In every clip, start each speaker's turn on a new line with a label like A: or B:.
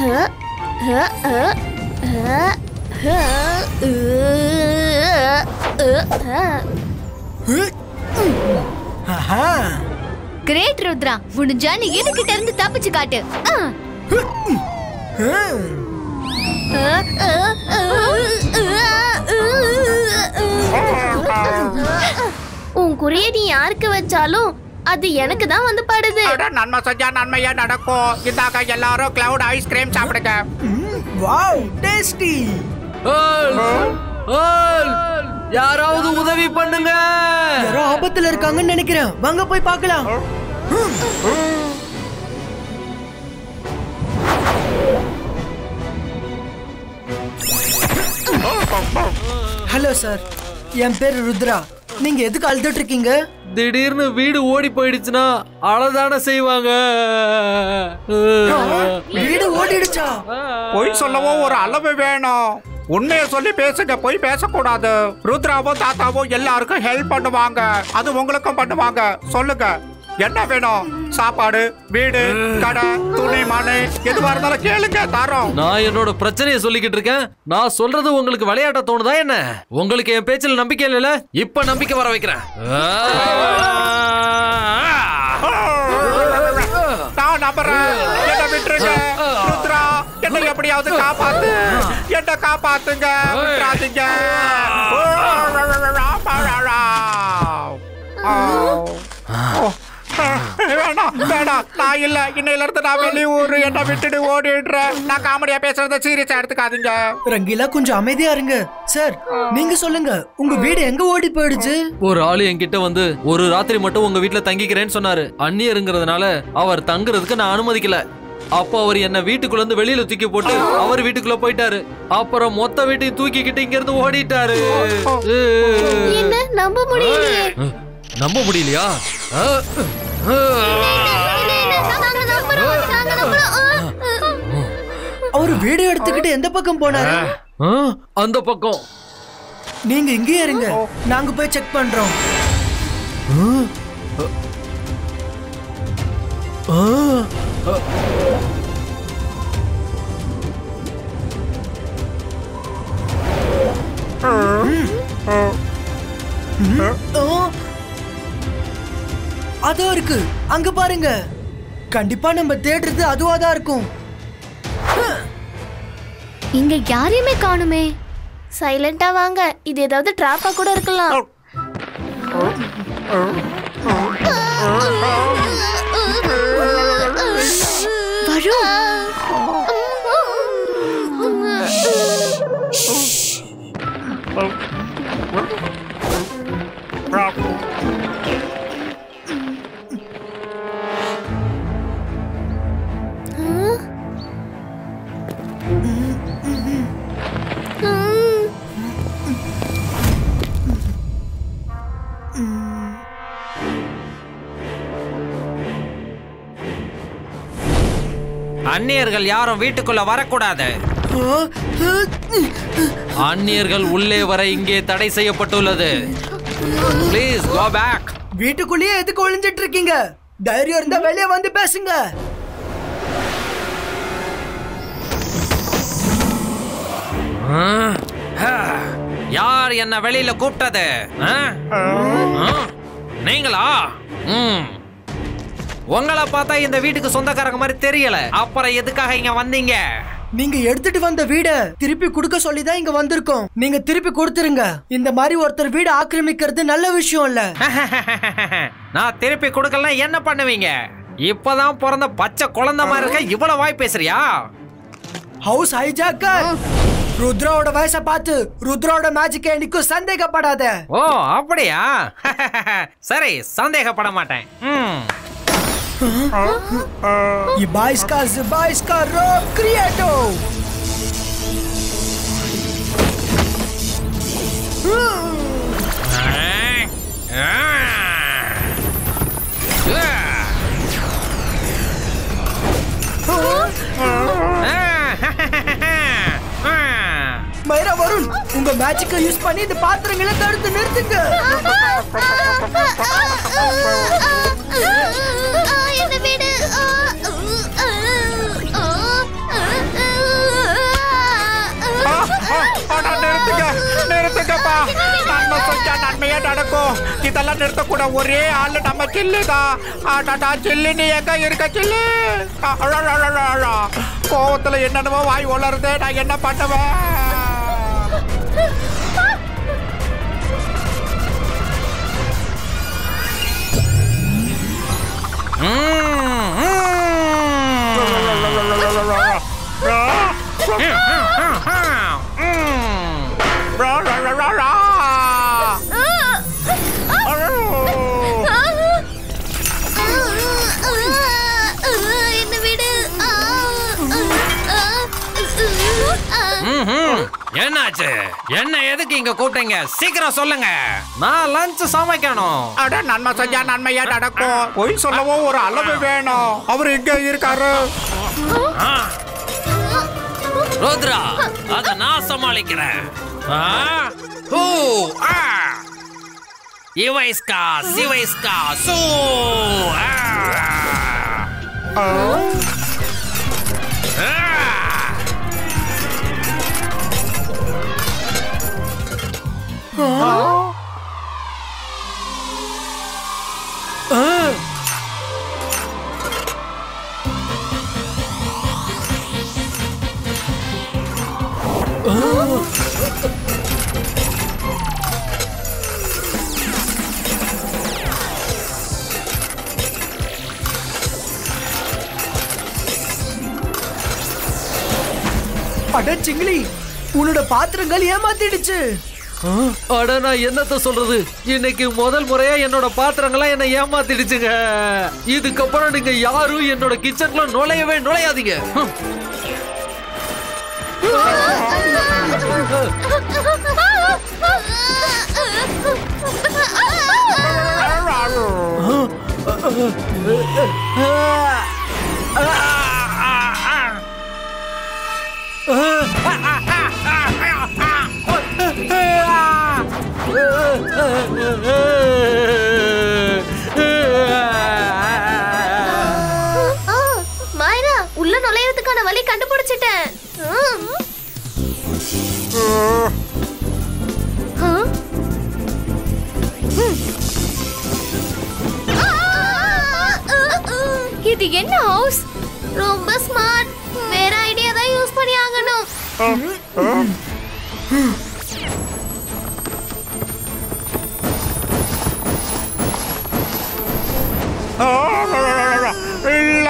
A: ஆஹா
B: great Rudra முடிஞ்சா நீ இதுகிட்ட இருந்து தப்பிச்சு காட்டு ஆ.
A: ஹம்.
C: உன் குறிய நீ யாருக்கு வச்சாலும் அது எனக்கு தான் வந்து படுது
D: அட, நன்மை செஞ்சா நன்மையா நடக்கும் இந்தாக்க எல்லாரும் கிளவுட் ஐஸ்கிரீம் சாப்பிடுங்க
A: ம், வாவ் டேஸ்டி
E: யாராவது உதவி பண்ணுங்க
A: யாரோ ஆபத்துல இருக்காங்கன்னு நினைக்கிறேன் வாங்க போய் பார்க்கலாம் ஹலோ சார் என் பேர் ருத்ரா நீங்க எதுக்கு அழுதுட்டு இருக்கீங்க
E: திடீர்னு வீடு ஓடி போயிடுச்சுன்னா அழதானே செய்வாங்க
A: வீடு ஓடிடுச்சா
D: பொய் சொல்லவும் ஒரு அளவு வேணும் உண்மையை சொல்லி பேசுங்க பொய் பேசக்கூடாது ருத்ராவும் தாத்தாவும் எல்லாருக்கும் ஹெல்ப் பண்ணுவாங்க அது உங்களுக்கும் பண்ணுவாங்க சொல்லுங்க என்ன வேணும் சாப்பாடு வீடு கடை துணி மனை எதுவா இருந்தாலும் கேளுங்க தரோம்
E: நான் என்னோட பிரச்சனையை சொல்லிக்கிட்டு இருக்கேன் நான் சொல்றது உங்களுக்கு விளையாட்ட தோணுதா என்ன உங்களுக்கு என் பேச்சில் நம்பிக்கை இல்லைல்ல இப்ப நம்பிக்கை வர வைக்கிறேன்
D: நான் நம்புறேன் என்ன விட்டுருங்க ருத்ரா என்ன எப்படியாவது காப்பாத்து என்ன காப்பாத்துங்க விட்டுறாதீங்க வேணாம் வேணாம் நான் இல்ல இன்னையில இருந்து நான் வெளியூர் என்ன விட்டுட்டு ஓடிடுறேன் நான் காமெடியா பேசுறத சீரியஸா எடுத்துக்காதீங்க
A: ரங்கீலா கொஞ்சம் அமைதியா இருங்க சார் நீங்க சொல்லுங்க உங்க வீடு எங்க ஓடி போயிடுச்சு
E: ஒரு ஆளு என்கிட்ட வந்து ஒரு ராத்திரி மட்டும் உங்க வீட்டுல தங்கிக்கிறேன்னு சொன்னாரு அந்நியருங்கிறதுனால அவர் தங்குறதுக்கு நான் அனுமதிக்கல அப்போ அவர் என்ன வீட்டுக்குள்ள இருந்து வெளியில தூக்கி போட்டு அவர் வீட்டுக்குள்ள போயிட்டாரு அப்புறம் மொத்த வீட்டையும் தூக்கிக்கிட்டு இங்க இருந்து ஓடிட்டாரு
C: என்ன நம்ப முடியலையே
E: நம்ப முடியலையா அஹ்,
C: நாங்க நம்புறோம் நாங்க நம்புறோம்
A: அவரு வீடு எடுத்துக்கிட்டு எந்த பக்கம் போனாரு
E: அஹ், அந்த பக்கம்
A: நீங்க இங்கேயே இருங்க நாங்க போய் செக் பண்றோம் ஆ. ஆ. ஆ. அதோ இருக்கு அங்க பாருங்க கண்டிப்பா நம்ம தேடுறது அதுவா தான் இருக்கும்
B: இங்க யாரையுமே காணுமே
C: சைலண்டா வாங்க இது ஏதாவது டிராப்பா கூட இருக்கலாம்
B: வரும்
F: அந்நியர்கள் யாரும் வீட்டுக்குள்ள வரக்கூடாது
A: ஆ. ஆ.
E: அந்நியர்கள் உள்ளே வர இங்கே தடை செய்யப்பட்டுள்ளது ப்ளீஸ் கோ பேக்
A: வீட்டுக்குள்ளேயே எதுக்கு ஒளிஞ்சிட்டு இருக்கீங்க தைரியம் இருந்தா வெளியே வந்து பேசுங்க
F: யார் என்ன வெளியில கூப்பிட்டது ஆ? ஆ? நீங்களா ம். உங்களை பார்த்தா இந்த வீட்டுக்கு சொந்தக்காரங்க மாதிரி தெரியல அப்புறம் எதுக்காக இங்க வந்தீங்க
A: நீங்க எடுத்துட்டு வந்த வீட திருப்பி கொடுக்க சொல்லி தான் இங்க வந்திருக்கோம் நீங்க திருப்பி கொடுத்துருங்க இந்த மாதிரி ஒருத்தர் வீடு ஆக்கிரமிக்கிறது நல்ல விஷயம் இல்ல
F: நான் திருப்பி கொடுக்கலாம் என்ன பண்ணுவீங்க இப்பதான் பிறந்த பச்சை குழந்தை மாதிரி இருக்க இவ்வளவு வாய் பேசுறியா
A: ஹவுஸ் ஹைஜாக்கர் ருத்ராவோட வயசை பார்த்து ருத்ராவோட மேஜிக் என்னைக்கும் சந்தேகப்படாத
F: ஓ அப்படியா சரி சந்தேகப்பட மாட்டேன் ம்.
A: ये बाईस का बाईस का रॉक क्रिएटो மைரா வருண் உங்க மேஜிக்கை யூஸ் பண்ணி இந்த பாத்திரங்களை தடுத்து நிறுத்துங்க
C: என்ன வீடு
D: இதெல்லாம் நிறுத்தக்கூட ஒரே ஆளு நம்ம சில்லி தான் ஆட்டாடா சில்லி நீ எங்க இருக்க சில்லி அ, அழ, அழ, அழ, அழ. கோவத்துல என்னென்னமோ வாய் உளருது நான் என்ன பண்ணுவேன்
F: ம், ம்.
D: ரா, ரா, ரா, ரா, ரா. அழோ.
C: என்ன விடு
F: ம்ஹும். என்னாச்சு என்ன எதுக்கு இங்க கூப்பிட்டீங்க சீக்கிரம் சொல்லுங்க நான் லஞ்ச் சமைக்கணும்
D: அட நன்மை செஞ்சா நன்மையா நடக்கும் பொய் சொல்லவும் ஒரு அளவு வேணும் அவர் இங்க இருக்காரு
F: ஆ. ருத்ரா அத நான் சமாளிக்கிறேன் ஆ. ஹூ, ஆ. இவைஸ்கா சிவைஸ்கா சூ ஆ. ஆ.
A: அட சிங்கிளி உன்னோட பாத்திரங்கள் ஏமாத்திடுச்சு
E: அட நான் என்னத்த சொல்றது இன்னைக்கு முதல் முறையா என்னோட பாத்திரங்கள்லாம் என்ன ஏமாத்திடுச்சுங்க இதுக்கப்புறம் நீங்க யாரும் என்னோட கிச்சனுக்குள்ள நுழையவே நுழையாதீங்க ஹம்.
C: மாயரா உள்ள நுழையறதுக்கான வழி கண்டுபிடிச்சிட்டேன் ம். ஆ? ம்.
B: இது என்ன ஹவுஸ்
C: ரொம்ப ஸ்மார்ட் வேற ஐடியா தான் யூஸ் பண்ணி ஆகணும்
D: இல்ல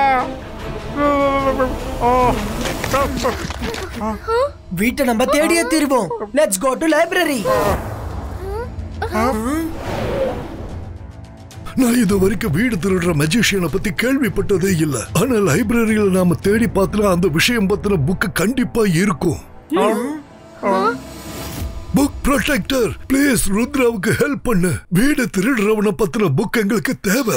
A: வீட்டை நம்ம தேடியே தீருவோம் லெட்ஸ் கோ டு லைப்ரரி
G: நான் இது வரைக்கும் வீடு திருடுற மெஜிஷியனை பத்தி கேள்விப்பட்டதே இல்ல ஆனா லைப்ரரியில நாம தேடி பார்த்தா அந்த விஷயம் பத்தின புக் கண்டிப்பா இருக்கும் புக் ப்ரொடெக்டர் ப்ளீஸ் ருத்ராவுக்கு ஹெல்ப் பண்ணு வீடு திருடுறவனை பத்தின புக் எங்களுக்கு தேவை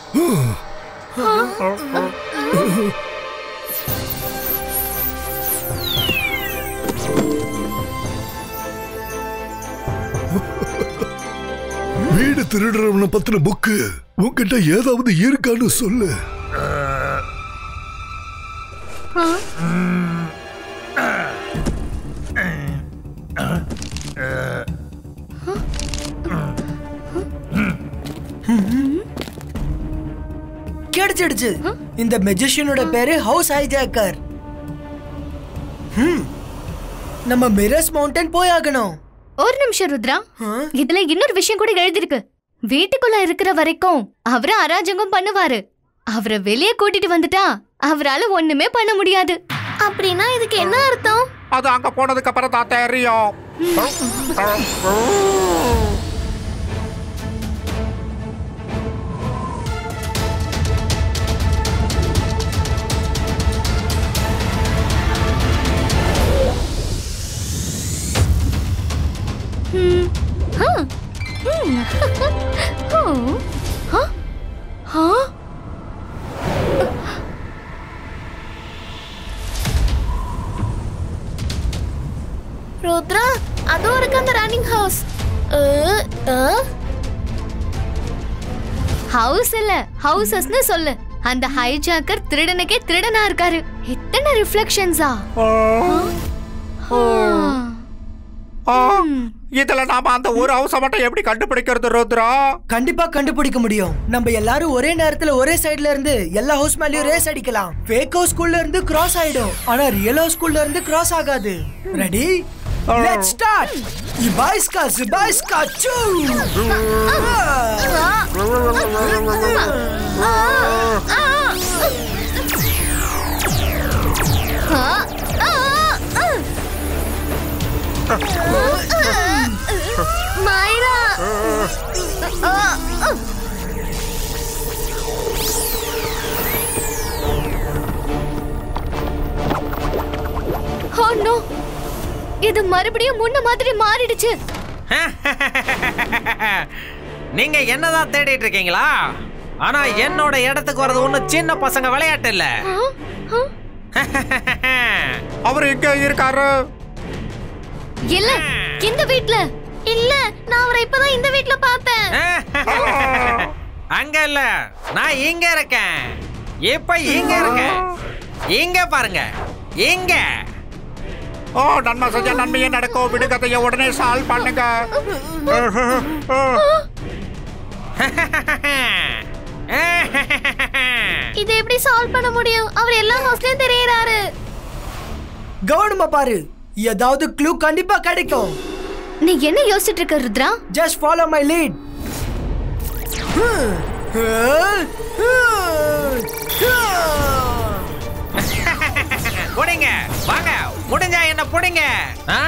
G: வீடு திருடுறவனை பத்தின புக்கு உன்கிட்ட ஏதாவது இருக்கான்னு சொல்லு
A: கிடைச்சிடுச்சு இந்த மெஜிஷியனோட பேரு ஹவுஸ் ஹைஜாக்கர் நம்ம மிரஸ் மவுண்டன் போய் ஆகணும்
B: ஒரு நிமிஷம் ருத்ரா இதுல இன்னொரு விஷயம் கூட எழுதிருக்கு வீட்டுக்குள்ள இருக்கிற வரைக்கும் அவரு அராஜகம் பண்ணுவாரு அவரை வெளியே கூட்டிட்டு வந்துட்டா அவரால ஒண்ணுமே பண்ண முடியாது
C: அப்படின்னா இதுக்கு என்ன அர்த்தம்
D: அது அங்க போனதுக்கு அப்புறம் தான் தெரியும்
C: ருத்ரா அதுவும் இருக்கு அந்த ரன்னிங் ஹவுஸ்
B: ஹவுஸ் இல்ல ஹவுசஸ்னு சொல்லு அந்த ஹைஜாக்கர் திருடனுக்கே திருடனா இருக்காரு எத்தனை ரிஃப்ளெக்ஷன்ஸா
D: ஆ, இதுல நாம அந்த ஒரு ஹவுஸ மட்டும் எப்படி கண்டுபிடிக்கிறது ருத்ரா
A: கண்டிப்பா கண்டுபிடிக்க முடியும் நம்ம எல்லாரும் ஒரே நேரத்துல ஒரே சைடுல இருந்து எல்லா ஹவுஸ் மேலயும் ரேஸ் அடிக்கலாம் ஃபேக் ஹவுஸ் ஸ்கூல்ல இருந்து கிராஸ் ஆயிடும் ஆனா ரியல் ஹவுஸ் ஸ்கூல்ல இருந்து கிராஸ் ஆகாது ரெடி லெட்ஸ் ஸ்டார்ட் இபாய்ஸ்கா சிபாய்ஸ்கா சூ
C: மைரா
B: ஓ நோ இது மறுபடியும் முன்ன மாதிரி மாறிடுச்சு
F: நீங்க என்னதான் தேடிட்டு இருக்கீங்களா ஆனா என்னோட இடத்துக்கு வர்றது ஒண்ணும் சின்ன பசங்க விளையாட்டு இல்ல
B: ஆ? ஆ?
D: அவர் இங்க இருக்காரு
B: இல்ல இந்த வீட்ல
C: இல்ல நான் அவரை இப்பதான் இந்த வீட்ல பார்த்தேன்
F: அங்க இல்ல நான் இங்க இருக்கேன் இப்ப இங்க இருக்கேன் இங்க பாருங்க இங்க
D: ஓ நன்மை செஞ்ச நன்மையே நடக்கும் விடுகதையை உடனே சால்வ் பண்ணுங்க
C: இதை எப்படி சால்வ் பண்ண முடியும் அவர் எல்லா ஹவுஸ்லயும் தெரியறாரு
A: கவனமா பாரு ஏதாவது க்ளூ கண்டிப்பா கிடைக்கும்
B: நீ என்ன யோசிச்சுட்டு இருக்க Rudra
A: just follow my lead
F: புடிங்க வாங்க முடிஞ்சா என்ன புடிங்க ஆ?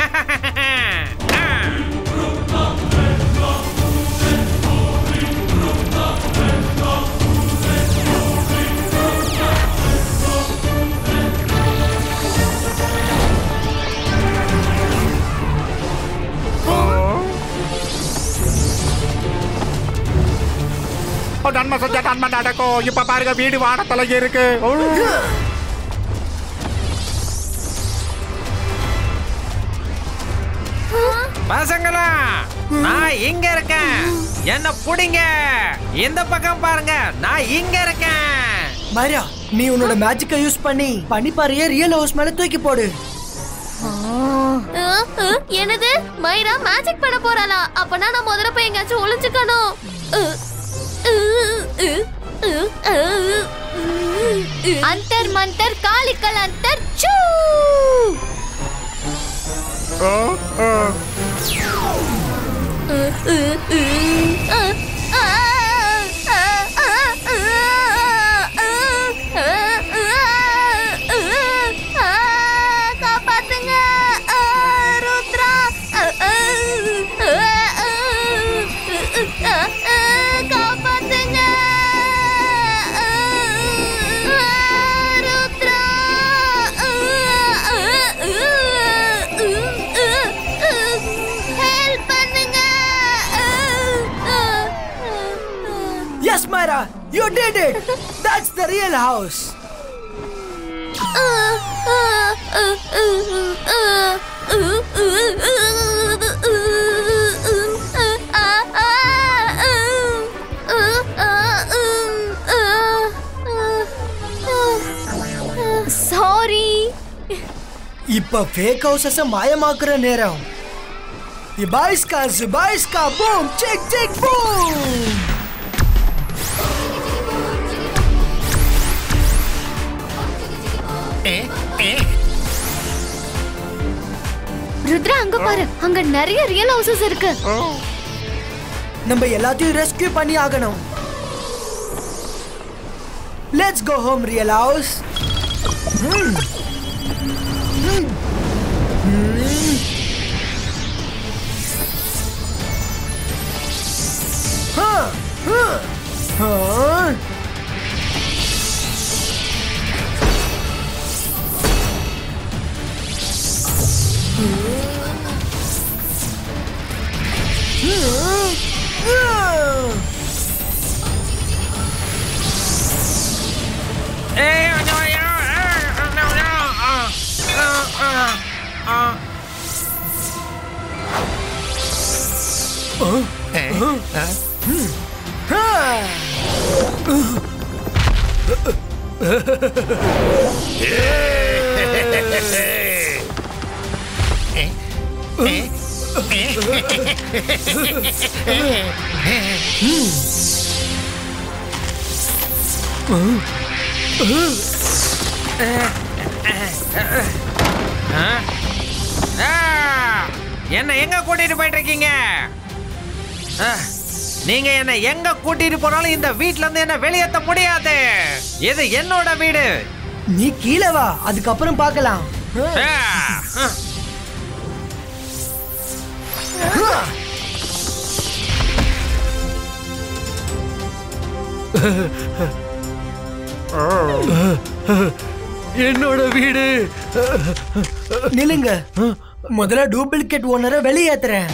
D: ஓ, நன்மை செஞ்ச நன்மை நடக்கும் இப்ப பாருங்க வீடு வானத்துல இருக்கு ஓ.
F: பசங்களா நான் இங்க இருக்கேன் என்ன புடிங்க இந்த பக்கம் பாருங்க நான் இங்க இருக்கேன்
A: மாரியா நீ உன்னோட மேஜிக்கை யூஸ் பண்ணி பனிப்பாறைய ரியல் ஹவுஸ் மேல தூக்கி போடு
C: அஹ், அஹ், என்னது மைரா மேஜிக் பண்ண போறாளா அப்பனா நான் முதல்ல போய் எங்கேயாச்சும் ஒளிஞ்சுக்கணும் அஹ், அஹ், அஹ், அஹ், அஹ், அஹ்.
B: அந்தர் மந்தர் காலிக்கல் அந்தர் சூ
C: காப்பாத்துங்க ருத்ரா காப்பாத்துங்க ருத்ரா ஹெல்ப் பண்ணுங்க
A: yes Mara you did it that's the real house
B: sorry
A: இப்ப ஃபேக் ஹவுசஸ் மாயமாக்குற நேரம் இபாய்ஸ்கா சிபாய்ஸ்கா boom check check boom
B: Rudra அங்க பாரு அங்க நிறைய ரியல் ஹவுசஸ் இருக்கு
A: நம்ம எல்லாத்தையும் ரெஸ்கியூ பண்ணி ஆகணும் let's go home real house
F: ஆ, என்ன எங்க கூட்டிட்டு போயிட்டு இருக்கீங்க ஆ, நீங்க என்ன எங்க கூட்டிட்டு போனாலும் இந்த வீட்ல இருந்து என்ன வெளியேத்த முடியாது இது என்னோட வீடு
A: நீ கீழே வா அதுக்கப்புறம் பார்க்கலாம்
F: ஆ, ஆ.
E: என்னோட வீடு
A: நில்லுங்க முதல்ல டூப்ளிகேட் ஓனரை வெளியேத்துறேன்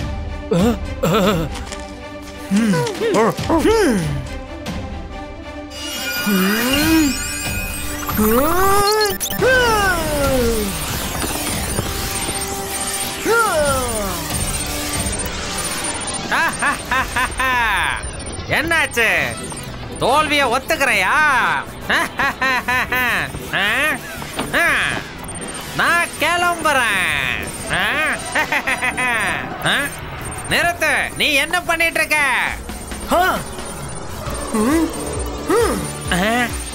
F: என்னாச்சு தோல்விய ஒத்துக்கிறையா ஆ? ஆ. நான் கிளம்புறேன் ஆ? ஆ? நிறுத்து நீ என்ன பண்ணிட்டு இருக்க
A: ஆ,
F: ஆ?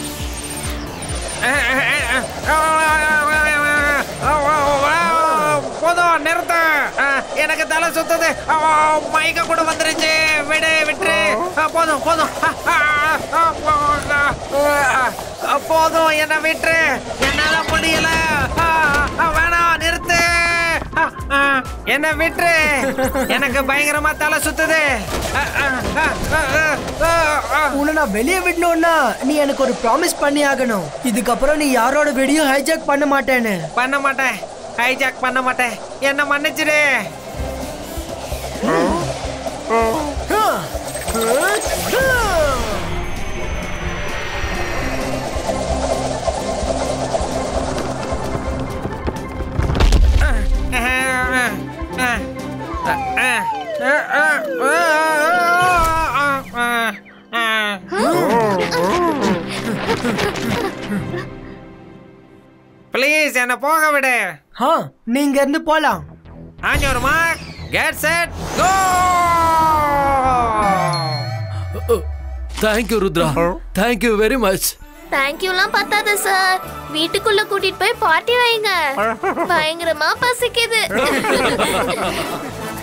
F: போதும் நிறுத்து ஆ, எனக்கு தலை சுத்துது ஆ, மயக்க கூட வந்துருச்சு விடு விட்டுரு ஆ, போதும் போதும் ஆ, ஆ, ஆ, ஆ, ஆ, போதும் என்ன விட்டுரு என்னால முடியல ஆ, ஆ, வேணாம் நிறுத்து ஆ, ஆ, என்ன விட்டுரு எனக்கு பயங்கரமா தலை சுத்துது ஆ, ஆ, ஆ, ஆ, ஆ, ஆ.
A: உன்னை நான் வெளியே விடணும்னா நீ எனக்கு ஒரு ப்ராமிஸ் பண்ணி ஆகணும் இதுக்கப்புறம் நீ யாரோட வீடியோ ஹைஜாக் பண்ண மாட்டேன்னு
F: பண்ண மாட்டேன் ஹைஜாக் பண்ண மாட்டேன் என்ன மன்னிச்சிடு
A: ஆ, ஆ, ஆ.
F: ப்ளீஸ் என்ன போக விடு
A: ஆ, நீ இங்க இருந்து போலாம்
F: on your mark get set go
E: thank you Rudra thank you very much
C: தேங்க்யூலாம் பத்தாது சார் வீட்டுக்குள்ள கூட்டிட்டு போய் பார்ட்டி வைங்க பயங்கரமா பசிக்குது